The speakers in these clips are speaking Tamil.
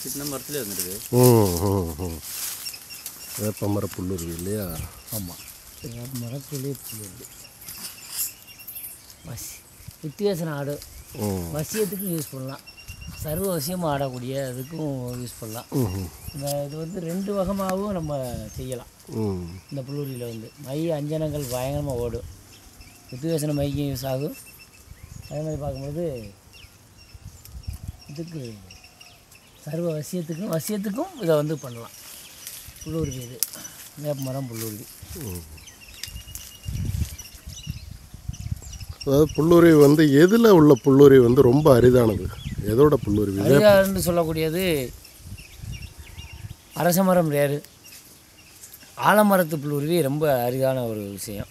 சின்ன மரத்துலேயே வந்துடுது ம் ம் ம் வேப்ப மர புல்லுருவி இல்லையா ஆமாம் மரத்துலேயே புள்ளி வசி வித்தியாசன ஆடு ம் வசியத்துக்கும் யூஸ் பண்ணலாம் சர்வ வசியமாக ஆடக்கூடிய அதுக்கும் யூஸ் பண்ணலாம் ம் இந்த இது வந்து ரெண்டு வகமாகவும் நம்ம செய்யலாம் ம் இந்த புல்லூரியில் வந்து மை அஞ்சனங்கள் பயங்கரமாக ஓடும் வித்தியாசன மைக்கும் யூஸ் ஆகும் அதே மாதிரி பார்க்கும்போது இதுக்கு சர்வ வசியத்துக்கும் வசியத்துக்கும் இதை வந்து பண்ணலாம் புல்லுருவி இது வேப்ப மரம் புல்லுருவி அதாவது புல்லுருவி வந்து எதில் உள்ள புல்லுருவி வந்து ரொம்ப அரிதானது எதோட புல்லுருவி அரிதான்னு சொல்லக்கூடியது அரச மரம் ரேரு ஆலமரத்து புல்லுருவி ரொம்ப அரிதான ஒரு விஷயம்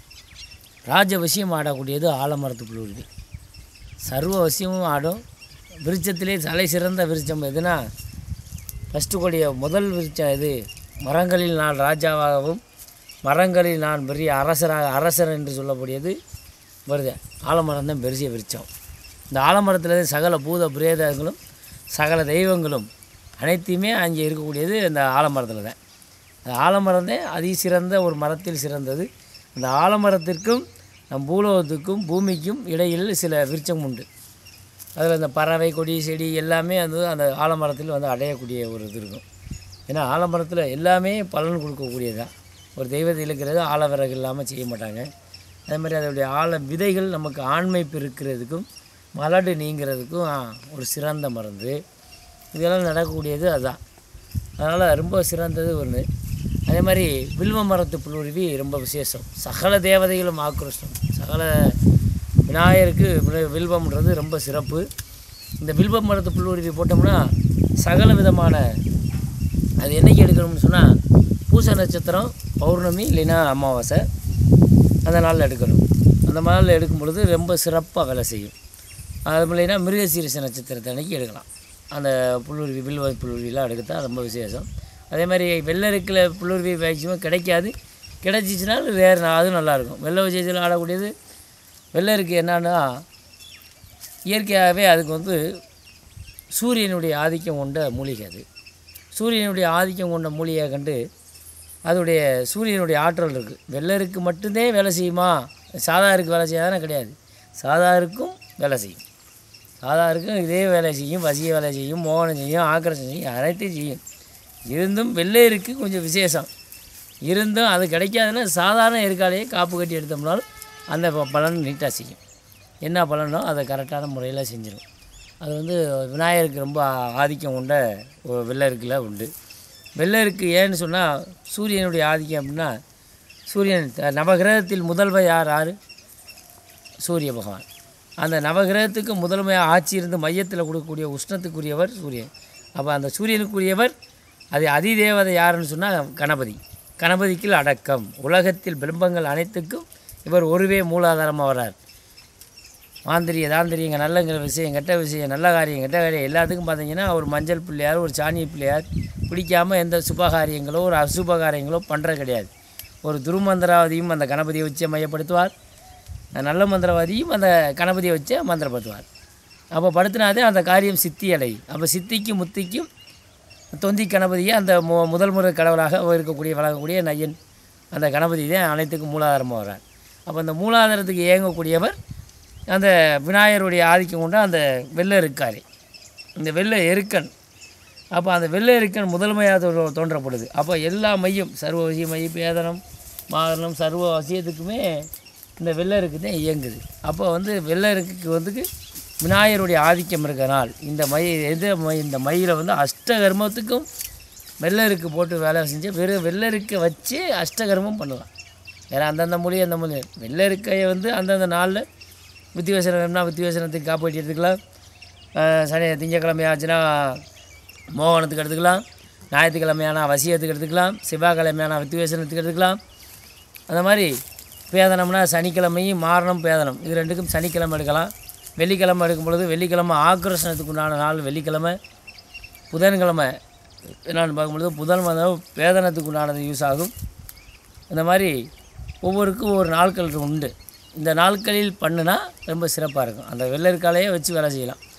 ராஜவசியம் ஆடக்கூடியது ஆலமரத்து புல்லுருவி சர்வ வசியமும் ஆடும் விருட்சத்திலே தலை சிறந்த விருட்சம் எதுனா ஃபஸ்ட்டு கூடிய முதல் விருட்சம் இது மரங்களில் நான் ராஜாவாகவும் மரங்களில் நான் பெரிய அரசராக அரசர் என்று சொல்லக்கூடியது வருது ஆலமரம் தான் பெரிய விருட்சம் இந்த ஆலமரத்தில் சகல பூத பிரேதங்களும் சகல தெய்வங்களும் அனைத்தையுமே அங்கே இருக்கக்கூடியது இந்த ஆலமரத்தில் தான் அந்த ஆலமரம் தான் அதி சிறந்த ஒரு மரத்தில் சிறந்தது அந்த ஆலமரத்திற்கும் நம் பூலோகத்துக்கும் பூமிக்கும் இடையில் சில விருட்சம் உண்டு அதில் இந்த பறவை கொடி செடி எல்லாமே வந்து அந்த ஆலமரத்தில் வந்து அடையக்கூடிய ஒரு இது இருக்கும் ஏன்னா ஆலமரத்தில் எல்லாமே பலன் கொடுக்கக்கூடியதுதான் ஒரு தெய்வத்தை இழுக்கிறது ஆலவிறகு இல்லாமல் செய்ய மாட்டாங்க அதே மாதிரி அதோடைய ஆல விதைகள் நமக்கு ஆண்மை பெருக்கிறதுக்கும் மலடு நீங்கிறதுக்கும் ஆ, ஒரு சிறந்த மருந்து இதெல்லாம் நடக்கக்கூடியது அதுதான் அதனால் ரொம்ப சிறந்தது ஒன்று அதே மாதிரி வில்வ மரத்து புல்லுருவி ரொம்ப விசேஷம் சகல தேவதைகளும் ஆக்ரோஷம் சகல விநாயகருக்கு வில்- வில்வம்ன்றது ரொம்ப சிறப்பு இந்த வில்வ மரத்து புல்லுருவி போட்டோம்னா சகல விதமான அது என்னைக்கு எடுக்கணும்னு சொன்னால் பூச நட்சத்திரம் பௌர்ணமி இல்லைன்னா அமாவாசை அந்த நாளில் எடுக்கணும் அந்த நாளில் எடுக்கும் பொழுது ரொம்ப சிறப்பாக வேலை செய்யும் அது இல்லைன்னா மிருகசீரிச நட்சத்திரத்தை அன்னைக்கு எடுக்கலாம் அந்த புல்லுருவி வில்வ புல்லுருவிலாம் எடுக்கத்தான் ரொம்ப விசேஷம் அதே மாதிரி வெள்ளரிக்கில் புல்லுருவி மேக்சிமம் கிடைக்காது கிடைச்சிச்சின்னா வேறு நா- அதுவும் நல்லாயிருக்கும் வெள்ளை விசேஷத்தில் ஆடக்கூடியது வெள்ளருக்கு என்னன்னா இயற்கையாகவே அதுக்கு வந்து சூரியனுடைய ஆதிக்கம் கொண்ட மூலிகை அது சூரியனுடைய ஆதிக்கம் கொண்ட மூலிகையை கண்டு அதோடைய சூரியனுடைய ஆற்றல் இருக்குது வெள்ளருக்கு மட்டும்தே வேலை செய்யுமா சாதாருக்கு வேலை செய்யாதானே கிடையாது சாதாருக்கும் வேலை செய்யும் சாதாருக்கும் இதே வேலை செய்யும் வசிய வேலை செய்யும் மோகனம் செய்யும் ஆக்கிரசம் செய்யும் அனைத்தையும் செய்யும் இருந்தும் வெள்ளையருக்கு கொஞ்சம் விசேஷம் இருந்தும் அது கிடைக்காதுன்னா சாதாரண இருக்காலேயே காப்பு கட்டி எடுத்தோம்னாலும் அந்த ப- பலன் நீட்டாக செய்யும் என்ன பலனோ அதை கரெக்டான முறையில் செஞ்சிடும் அது வந்து விநாயகருக்கு ரொம்ப ஆதிக்கம் கொண்ட ஒரு வெள்ளருக்கில் உண்டு வெள்ளருக்கு ஏன்னு சொன்னால் சூரியனுடைய ஆதிக்கம் அப்படின்னா சூரியன் த- நவகிரகத்தில் முதல்வர் யார் யார் சூரிய பகவான் அந்த நவகிரகத்துக்கு முதன்மையாக ஆட்சி இருந்து மையத்தில் கொடுக்கக்கூடிய உஷ்ணத்துக்குரியவர் சூரியன் அப்போ அந்த சூரியனுக்குரியவர் அது அதிதேவதை யாருன்னு சொன்னால் கணபதி கணபதிக்கு அடக்கம் உலகத்தில் பிம்பங்கள் அனைத்துக்கும் இவர் ஒருவே மூலாதாரமாக வரார் மாந்திரிய தாந்திரியங்க நல்லங்கிற விஷயம் கெட்ட விஷயம் நல்ல காரியம் கெட்ட காரியம் எல்லாத்துக்கும் பார்த்தீங்கன்னா ஒரு மஞ்சள் பிள்ளையார் ஒரு சாணி பிள்ளையார் பிடிக்காமல் எந்த சுபகாரியங்களோ ஒரு அசுப காரியங்களோ பண்ணுறது கிடையாது ஒரு துருமந்திராவதியும் அந்த கணபதியை வச்சு மையப்படுத்துவார் நல்ல மந்திரவாதியும் அந்த கணபதியை வச்சு மந்திரப்படுத்துவார் அப்போ படுத்தினாதே அந்த காரியம் சித்தி அடையும் அப்போ சித்திக்கும் முத்திக்கும் தொந்தி கணபதியை அந்த மு முதல் முறை கடவுளாக இருக்கக்கூடிய வழங்கக்கூடிய நையன் அந்த கணபதி தான் அனைத்துக்கும் மூலாதாரமாக வர்றார் அப்போ அந்த மூலாதாரத்துக்கு இயங்கக்கூடியவர் அந்த விநாயகருடைய ஆதிக்கம் கொண்ட அந்த வெள்ளை இருக்காரு இந்த வெள்ளை எருக்கன் அப்போ அந்த வெள்ளை எருக்கன் முதன்மையாக தோ- தோன்றப்படுது அப்போ எல்லா மையம் சர்வ வசிய மைய பேதனம் மாதனம் சர்வ வசியத்துக்குமே இந்த வெள்ளருக்கு தான் இயங்குது அப்போ வந்து வெள்ளருக்கு வந்து விநாயகருடைய ஆதிக்கம் இருக்கிறனால் இந்த மை எது மை இந்த மயிலை வந்து அஷ்டகர்மத்துக்கும் வெள்ளருக்கு போட்டு வேலை செஞ்சு வெறும் வெள்ளருக்கை வச்சு அஷ்டகர்மம் பண்ணலாம் வேறு அந்தந்த மொழி அந்த மொழி வெள்ளருக்கையை வந்து அந்தந்த நாளில் வித்தியாசனம் வேணும்னா வித்தியாசனத்துக்கு காப்பாற்றி எடுத்துக்கலாம் அஹ் சனி திங்கக்கிழமை ஆச்சுன்னா மோகனத்துக்கு எடுத்துக்கலாம் ஞாயிற்றுக்கிழமையான வசியத்துக்கு எடுத்துக்கலாம் செவ்வாய்க்கிழமையான வித்தியாசனத்துக்கு எடுத்துக்கலாம் அந்த மாதிரி பேதனம்னா சனிக்கிழமையும் மாரணம் பேதனம் இது ரெண்டுக்கும் சனிக்கிழமை எடுக்கலாம் வெள்ளிக்கிழமை எடுக்கும் பொழுது வெள்ளிக்கிழமை ஆக்ரோஷனத்துக்கு உண்டான நாள் வெள்ளிக்கிழமை புதன்கிழமை என்னென்னு பார்க்கும்பொழுது புதன் வந்து பேதனத்துக்கு உண்டானது யூஸ் ஆகும் இந்த மாதிரி ஒவ்வொருக்கும் ஒவ்வொரு நாட்கள் உண்டு இந்த நாட்களில் பண்ணுனா ரொம்ப சிறப்பாக இருக்கும் அந்த வெள்ளரிக்காலையே வச்சு வேலை செய்யலாம்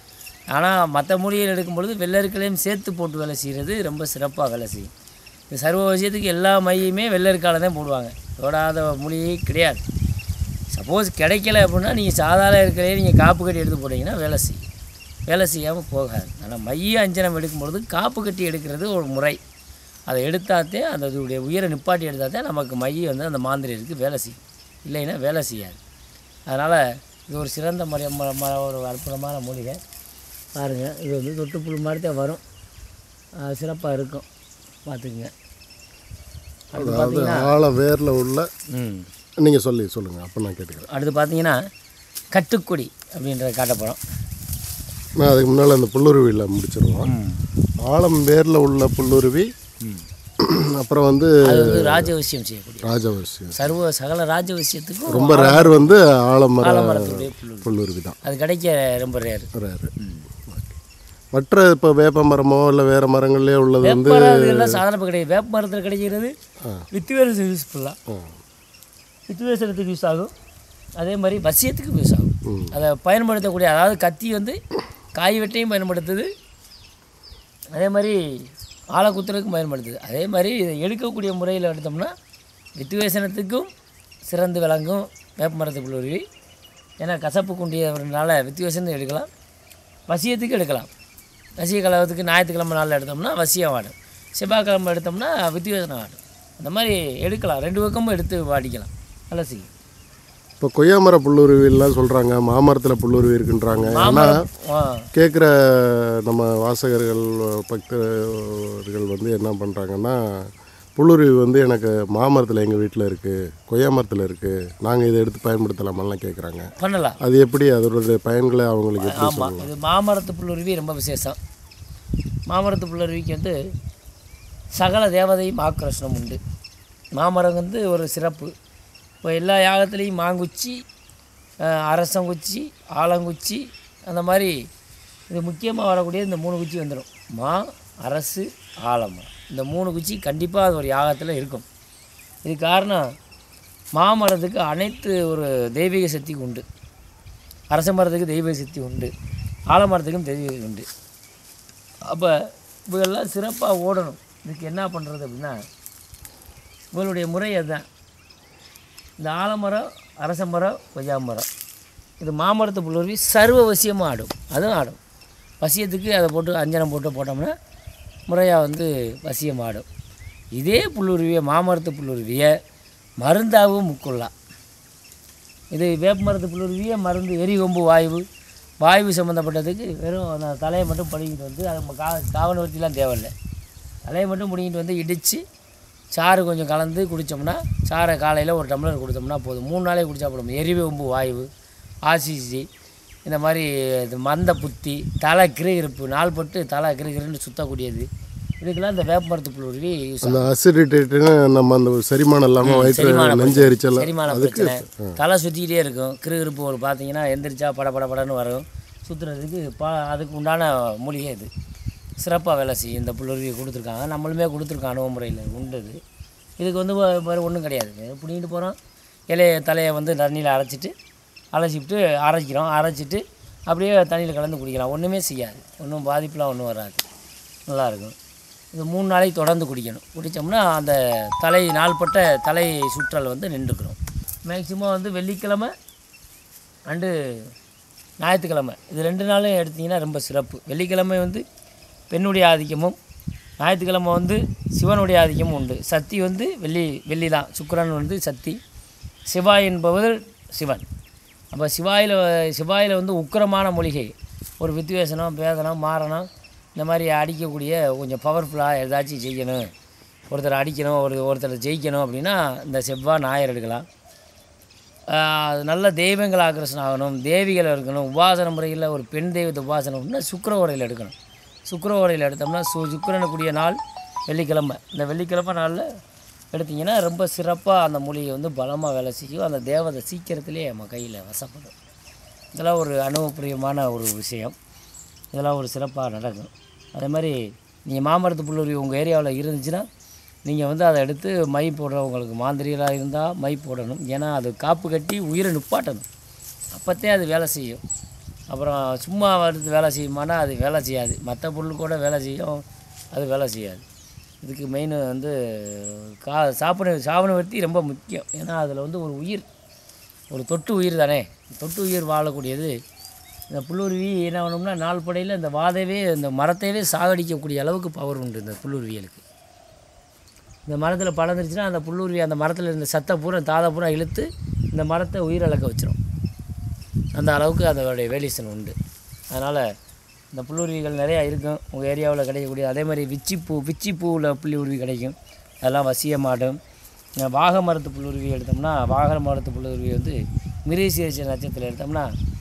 ஆனால் மற்ற மூலிகைகள் எடுக்கும் பொழுது வெள்ளருக்களையும் சேர்த்து போட்டு வேலை செய்கிறது ரொம்ப சிறப்பாக வேலை செய்யும் இந்த சர்வ விஷயத்துக்கு எல்லா மையுமே வெள்ளருக்கால தான் போடுவாங்க தொடாத மூலிகை கிடையாது சப்போஸ் கிடைக்கல அப்படின்னா நீங்கள் சாதாரண இருக்கிறதே நீங்கள் காப்பு கட்டி எடுத்து போட்டிங்கன்னா வேலை செய்யும் வேலை செய்யாமல் போகாது ஆனால் மைய அஞ்சனம் எடுக்கும் பொழுது காப்பு கட்டி எடுக்கிறது ஒரு முறை அதை எடுத்தாத்தே அந்த அதோடைய உயரை நிப்பாட்டி எடுத்தாத்தே நமக்கு மைய வந்து அந்த மாந்திரியருக்கு வேலை செய்யும் இல்லைன்னா வேலை செய்யாது அதனால் இது ஒரு சிறந்த முறை ம- ம- ஒரு அற்புதமான மூலிகை பாருங்கள் இது வந்து தொட்டுப்புழு மாதிரி தான் வரும் சிறப்பாக இருக்கும் பார்த்துக்குங்க அடுத்து அதாவது பார்த்தீங்கன்னா ஆழ வேரில் உள்ள ம் நீங்கள் சொல்லி சொல்லுங்கள் அப்போ நான் கேட்டுக்கிறேன் அடுத்து பார்த்தீங்கன்னா கட்டுக்கொடி அப்படின்றத காட்ட போகிறோம் நான் அதுக்கு முன்னால் அந்த புல்லுருவியில் முடிச்சிருவோம் ஆழம் வேரில் உள்ள புல்லுருவி அப்புறம் வந்து அது வந்து ராஜவசியம் செய்யக்கூடிய ராஜவசியம் சர்வ சகல ராஜவசியத்துக்கும் ரொம்ப ரேர் வந்து ஆலமர ஆலமரத்துடைய புல்லு புல்லுருவி தான் அது கிடைக்க ரொம்ப ரேர் ரேரு மற்ற இப்போ வேப்ப மரமோ இல்லை வேறு மரங்கள்லேயே உள்ளது வந்து வேப்பமரம் சாதாரண கிடையாது வேப்ப மரத்தில் கிடைக்கிறது வித்துவேசம் யூஸ் பண்ணலாம் ஆ, வித்துவேசனத்துக்கு யூஸ் ஆகும் அதே மாதிரி வசியத்துக்கும் யூஸ் ஆகும் ம். அதை பயன்படுத்தக்கூடிய அதாவது கத்தி வந்து காய் வெட்டையும் பயன்படுத்துது அதே மாதிரி ஆளை குத்துறதுக்கும் பயன்படுத்துது அதே மாதிரி இதை எடுக்கக்கூடிய முறையில் எடுத்தோம்னா வித்துவேசனத்துக்கும் சிறந்து விளங்கும் வேப்ப மரத்துக்குள்ள உருவி ஏன்னா கசப்பு குண்டியவர்னால வித்துவேசனம் எடுக்கலாம் வசியத்துக்கு எடுக்கலாம் வசிய கலவத்துக்கு ஞாயிற்றுக்கிழமை நாளில் எடுத்தோம்னா வசியம் வாடும் செவ்வாய்க்கிழமை எடுத்தோம்னா வித்துவேசனம் வாடும் அந்த மாதிரி எடுக்கலாம் ரெண்டு பக்கமும் எடுத்து வாடிக்கலாம் நல்லா செய்யும் இப்போ கொய்யாமர புல்லுருவிலாம் சொல்கிறாங்க மாமரத்தில் புல்லுருவி இருக்குன்றாங்க ஆனால் மாமரம் ஆ கேட்குற நம்ம வாசகர்கள் பக்தர்கள் வந்து என்ன பண்ணுறாங்கன்னா புல்லுருவி வந்து எனக்கு மாமரத்தில் எங்கள் வீட்டில் இருக்குது கொய்யா மரத்தில் இருக்குது நாங்கள் இதை எடுத்து பயன்படுத்தலாமெல்லாம் கேட்குறாங்க பண்ணலாம் அது எப்படி அதோட பயன்களை அவங்களுக்கு எப்படி ஆமாம் இது மாமரத்து புல்லுருவி ரொம்ப விசேஷம் மாமரத்து புல்லுருவிக்கு வந்து சகல தேவதையும் ஆக்ரோஷனம் உண்டு மாமரம் வந்து ஒரு சிறப்பு இப்போ எல்லா யாகத்துலேயும் மாங்குச்சி அஹ், அரசங்குச்சி ஆலங்குச்சி அந்த மாதிரி இது முக்கியமாக வரக்கூடிய இந்த மூணு குச்சி வந்துடும் மா அரசு ஆலமரம் இந்த மூணு குச்சி கண்டிப்பாக அது ஒரு யாகத்தில் இருக்கும் இது காரணம் மாமரத்துக்கு அனைத்து ஒரு தெய்வீக சக்தி உண்டு அரச மரத்துக்கு தெய்வ சக்தி உண்டு ஆலமரத்துக்கும் தெய்வ உண்டு அப்போ இவங்கெல்லாம் சிறப்பாக ஓடணும் இதுக்கு என்ன பண்ணுறது அப்படின்னா இவங்களுடைய முறை அதுதான் இந்த ஆலமரம் அரச மரம் கொய்யா மரம் இது மாமரத்து புல்லுருவி சர்வ வசியமாக ஆடும் அதுவும் ஆடும் வசியத்துக்கு அதை போட்டு அஞ்சனம் போட்டு போட்டோம்னா முறையாக வந்து வசியம் ஆடும் இதே புல்லுருவியை மாமரத்து புல்லுருவியை மருந்தாகவும் முக்கொள்ளலாம் இது வேப்ப மரத்து புல்லுருவியே மருந்து எரிகொம்பு வாயு வாயு சம்மந்தப்பட்டதுக்கு வெறும் அந்த தலையை மட்டும் பிடிங்கிட்டு வந்து அது கா காவனவர்த்திலாம் தேவையில்லை தலையை மட்டும் பிடிங்கிட்டு வந்து இடித்து சாறு கொஞ்சம் கலந்து குடித்தோம்னா சாறை காலையில் ஒரு டம்ளர் கொடுத்தோம்னா போதும் மூணு நாளே குடித்தா போதும் எரிவொம்பு வாயு ஆசிசி இந்த மாதிரி இது மந்த புத்தி தலை கிருகிருப்பு நாள் பட்டு தலை கிருகிருன்னு சுத்தக்கூடியது இதுக்கெல்லாம் இந்த வேப்ப மரத்து புல்லுருவி யூஸ் அந்த அசிடிட்டேட்டுன்னு நம்ம அந்த செரிமானம் இல்லாமல் வயிற்று செரிமான நெஞ்சு எரிச்சல் செரிமான பிரச்சனை தலை சுற்றிக்கிட்டே இருக்கும் கிருகிருப்பு ஒரு பார்த்தீங்கன்னா எந்திரிச்சா பட பட படன்னு வரும் சுற்றுறதுக்கு பா அதுக்கு உண்டான மூலிகை இது சிறப்பாக வேலை செய்யும் இந்த புல்லுருவி கொடுத்துருக்காங்க நம்மளுமே கொடுத்துருக்கோம் அனுபவ முறையில் உண்டு இது இதுக்கு வந்து வே- வேறு ஒன்றும் கிடையாது பிடிங்கிட்டு போகிறோம் இலைய தலையை வந்து தண்ணியில் அரைச்சிட்டு அரைச்சிட்டு அரைக்கிறோம் அரைச்சிட்டு அப்படியே தண்ணியில் கலந்து குடிக்கலாம் ஒன்றுமே செய்யாது ஒன்றும் பாதிப்புலாம் ஒன்றும் வராது நல்லாயிருக்கும் இது மூணு நாளைக்கு தொடர்ந்து குடிக்கணும் குடித்தோம்னா அந்த தலை நாள்பட்ட தலை சுற்றல் வந்து நின்றுக்கணும் மேக்சிமம் வந்து வெள்ளிக்கிழமை அண்டு ஞாயிற்றுக்கிழமை இது ரெண்டு நாளும் எடுத்தீங்கன்னா ரொம்ப சிறப்பு வெள்ளிக்கிழமை வந்து பெண்ணுடைய ஆதிக்கமும் ஞாயிற்றுக்கிழமை வந்து சிவனுடைய ஆதிக்கமும் உண்டு சக்தி வந்து வெள்ளி வெள்ளி தான் சுக்கிரன் வந்து சக்தி சிவாய் என்பவர் சிவன் அப்போ சிவாயில் சிவாயில் வந்து உக்கிரமான மூலிகை ஒரு வித்வேசனம் பேதனம் மாறணும் இந்த மாதிரி அடிக்கக்கூடிய கொஞ்சம் பவர்ஃபுல்லாக ஏதாச்சும் செய்யணும் ஒருத்தர் அடிக்கணும் ஒரு ஒருத்தர் ஜெயிக்கணும் அப்படின்னா இந்த செவ்வாய் ஞாயிறு எடுக்கலாம் ஆஹ் நல்ல தெய்வங்கள் ஆக்ரஷன் ஆகணும் தேவிகள் இருக்கணும் உபாசன முறையில் ஒரு பெண் தெய்வத்தை உபாசனம் அப்படின்னா சுக்கிர உரையில் எடுக்கணும் சுக்கிர உரையில் எடுத்தோம்னா சு சுக்கிரனுக்குரிய நாள் வெள்ளிக்கிழமை இந்த வெள்ளிக்கிழமை நாளில் எடுத்தீங்கன்னா ரொம்ப சிறப்பாக அந்த மூலிகை வந்து பலமாக வேலை செய்யும் அந்த தேவதை சீக்கிரத்திலே நம்ம கையில் வசப்படும் இதெல்லாம் ஒரு அனுபவப்பிரியமான ஒரு விஷயம் இதெல்லாம் ஒரு சிறப்பாக நடக்கும் அதே மாதிரி நீங்கள் மாமரத்து புல்லுருவி உங்கள் ஏரியாவில் இருந்துச்சுன்னா நீங்கள் வந்து அதை எடுத்து மை போடுறவங்களுக்கு மாந்திரிகளாக இருந்தால் மை போடணும் ஏன்னா அது காப்பு கட்டி உயிரை நிப்பாட்டணும் அப்போத்தே அது வேலை செய்யும் அப்புறம் சும்மா எடுத்து வேலை செய்யுமானா அது வேலை செய்யாது மற்ற பொருள் கூட வேலை செய்யும் அது வேலை செய்யாது இதுக்கு மெயின் வந்து கா சாப்பிட சாவன வர்த்தி ரொம்ப முக்கியம் ஏன்னா அதில் வந்து ஒரு உயிர் ஒரு தொட்டு உயிர் தானே தொட்டு உயிர் வாழக்கூடியது இந்த புல்லுருவி என்ன பண்ணோம்னா நாள் படையில் இந்த வாதையவே இந்த மரத்தையவே சாகடிக்கக்கூடிய அளவுக்கு பவர் உண்டு இந்த புல்லுருவிகளுக்கு இந்த மரத்தில் படர்ந்துருச்சுன்னா அந்த புல்லுருவி அந்த மரத்தில் இருந்த சத்தை பூரா தாதை பூரா இழுத்து இந்த மரத்தை உயிரிழக்க வச்சிரும் அந்த அளவுக்கு அதோடைய வேலியேஷன் உண்டு அதனால் இந்த புல்லுருவிகள் நிறையா இருக்கும் உங்கள் ஏரியாவில் கிடைக்கக்கூடிய அதே மாதிரி விச்சிப்பூ விச்சிப்பூவில் புல்லுருவி கிடைக்கும் அதெல்லாம் வசியமாடும் இந்த வாகை மரத்து புல்லுருவி எடுத்தோம்னா வாகன மரத்து புல்லுருவி வந்து மிருகசீரிச்ச நட்சத்திரத்தில் எடுத்தோம்னா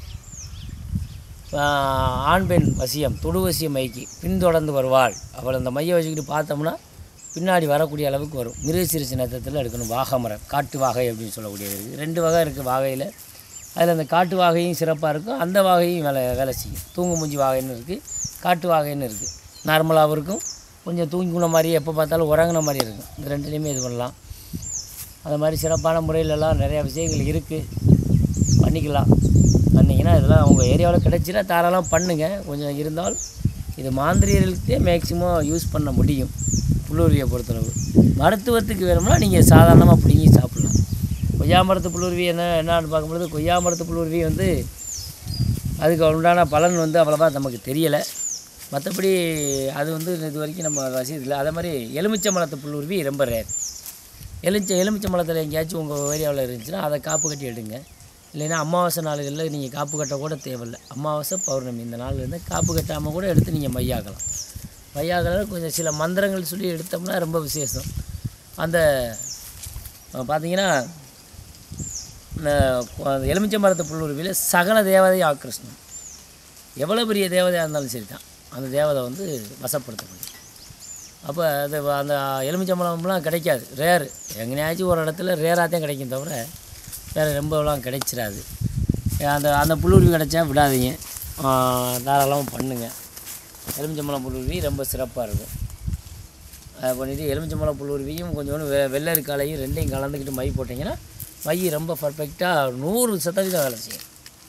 ஆஹ், ஆண் பெண் வசியம் தொடு வசியம் மைக்கு பின்தொடர்ந்து வருவாள் அவள் அந்த மையை வச்சுக்கிட்டு பார்த்தோம்னா பின்னாடி வரக்கூடிய அளவுக்கு வரும் மிருகசீரிச்ச நட்சத்திரத்தில் எடுக்கணும் வாகை மரம் காட்டு வாகை அப்படின்னு சொல்லக்கூடியது இருக்குது ரெண்டு வகை இருக்குது வாகையில் அதில் அந்த காட்டு வாகையும் சிறப்பாக இருக்கும் அந்த வாகையும் வேலை வேலை செய்யும் தூங்கு மூஞ்சி வாகைன்னு இருக்குது காட்டு வாகைன்னு இருக்குது நார்மலாகவும் இருக்கும் கொஞ்சம் தூங்கின மாதிரி எப்போ பார்த்தாலும் உறங்கின மாதிரி இருக்கும் இந்த ரெண்டுலேயுமே இது பண்ணலாம் அந்த மாதிரி சிறப்பான முறையிலலாம் நிறையா விஷயங்கள் இருக்குது பண்ணிக்கலாம் பண்ணிங்கன்னா இதெல்லாம் உங்கள் ஏரியாவில் கிடைச்சினா தாராளம் பண்ணுங்கள் கொஞ்சம் இருந்தால் இது மாந்திரியர்களுக்கே மேக்ஸிமம் யூஸ் பண்ண முடியும் புல்லுருவியை பொறுத்தளவு மருத்துவத்துக்கு வேணும்னா நீங்கள் சாதாரணமாக பிடுங்கி சாப்பிட்லாம் கொய்யா மரத்து புல்லுருவி என்ன என்னன்னு பார்க்கும்பொழுது கொய்யா மரத்து புல்லுருவி வந்து அதுக்கு உண்டான பலன் வந்து அவ்வளோவா நமக்கு தெரியலை மற்றபடி அது வந்து இது வரைக்கும் நம்ம ரசிகதில்லை அதே மாதிரி எலுமிச்சை மரத்து புல்லுருவி ரொம்ப ரேர் எலுமிச்சை எலுமிச்சை மரத்தில் எங்கேயாச்சும் உங்கள் ஏரியாவில் இருந்துச்சுன்னா அதை காப்பு கட்டி எடுங்க இல்லைன்னா அமாவாசை நாளுகளில் நீங்கள் காப்பு கட்ட கூட தேவையில்லை அமாவாசை பௌர்ணமி இந்த நாள் இருந்து காப்பு கட்டாமல் கூட எடுத்து நீங்கள் மையாக்கலாம் மையாக்கலாம் கொஞ்சம் சில மந்திரங்கள் சொல்லி எடுத்தோம்னா ரொம்ப விசேஷம் அந்த அஹ், பார்த்தீங்கன்னா இந்த கொ- அந்த எலுமிச்சை மரத்து புல்லுருவியில் சகல தேவதை ஆக்கிருஷ்ணன் எவ்வளோ பெரிய தேவதையாக இருந்தாலும் சரி தான் அந்த தேவதை வந்து வசப்படுத்த முடியும் அப்போ அது வ- அந்த எலுமிச்சம்பழம்லாம் கிடைக்காது ரேரு எங்கேயாச்சும் ஒரு இடத்துல ரேராக தான் கிடைக்கும் தவிர வேறு ரொம்பலாம் கிடைச்சிடாது அந்த அந்த புல்லுருவி கிடைச்சா விடாதீங்க தாராளமாக பண்ணுங்கள் எலுமிச்சம்பழம் புல்லுருவி ரொம்ப சிறப்பாக இருக்கும் அதை பண்ணிவிட்டு எலுமிச்சம்பழம் புல்லுருவியும் கொஞ்சோண்டு வெ வெள்ளரிக்காலையும் ரெண்டையும் கலந்துக்கிட்டு மை போட்டிங்கன்னா மை ரொம்ப பர்ஃபெக்டாக நூறு சதவீதம் வேலை செய்யும்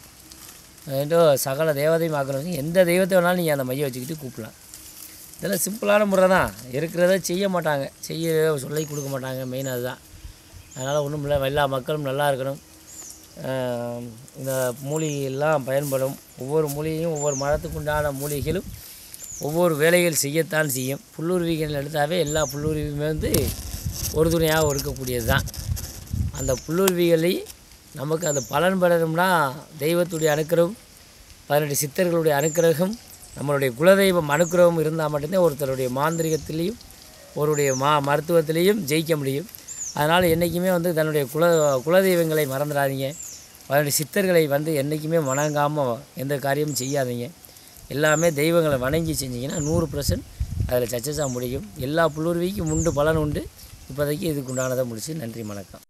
ஏதோ சகல தேவதையும் ஆக்கணும் எந்த தெய்வத்தை வேணாலும் நீங்கள் அந்த மையை வச்சுக்கிட்டு கூப்பிடலாம் இதெல்லாம் சிம்பிளான முறை தான் இருக்கிறத செய்ய மாட்டாங்க செய்ய சொல்லி கொடுக்க மாட்டாங்க மெயின் அதுதான் அதனால் ஒன்றும் இல்லை எல்லா மக்களும் நல்லா இருக்கணும் ஆஹ் இந்த மூலிகையெல்லாம் பயன்படும் ஒவ்வொரு மூலிகையும் ஒவ்வொரு மரத்துக்கு உண்டான மூலிகைகளும் ஒவ்வொரு வேலைகள் செய்யத்தான் செய்யும் புல்லுருவிகள் எடுத்தாவே எல்லா புல்லுருவியுமே வந்து ஒரு துணையாக இருக்கக்கூடியது தான் அந்த புல்லுருவிகளை நமக்கு அந்த பலன் பெறணும்னா தெய்வத்துடைய அனுக்கிரகம் பதினெட்டு சித்தர்களுடைய அனுக்கிரகம் நம்மளுடைய குலதெய்வம் அனுக்கிரகம் இருந்தால் மட்டும்தான் ஒருத்தருடைய மாந்திரிகத்திலையும் ஒருடைய மா மருத்துவத்திலையும் ஜெயிக்க முடியும் அதனால் என்றைக்குமே வந்து தன்னுடைய குல குலதெய்வங்களை மறந்துடாதீங்க பதினெட்டு சித்தர்களை வந்து என்றைக்குமே வணங்காமல் எந்த காரியமும் செய்யாதீங்க எல்லாமே தெய்வங்களை வணங்கி செஞ்சீங்கன்னா நூறு பர்சன்ட் அதில் சக்ஸஸாக முடியும் எல்லா புல்லுருவிக்கும் உண்டு பலன் உண்டு இப்போதைக்கு இதுக்கு உண்டானதை முடிச்சு நன்றி வணக்கம்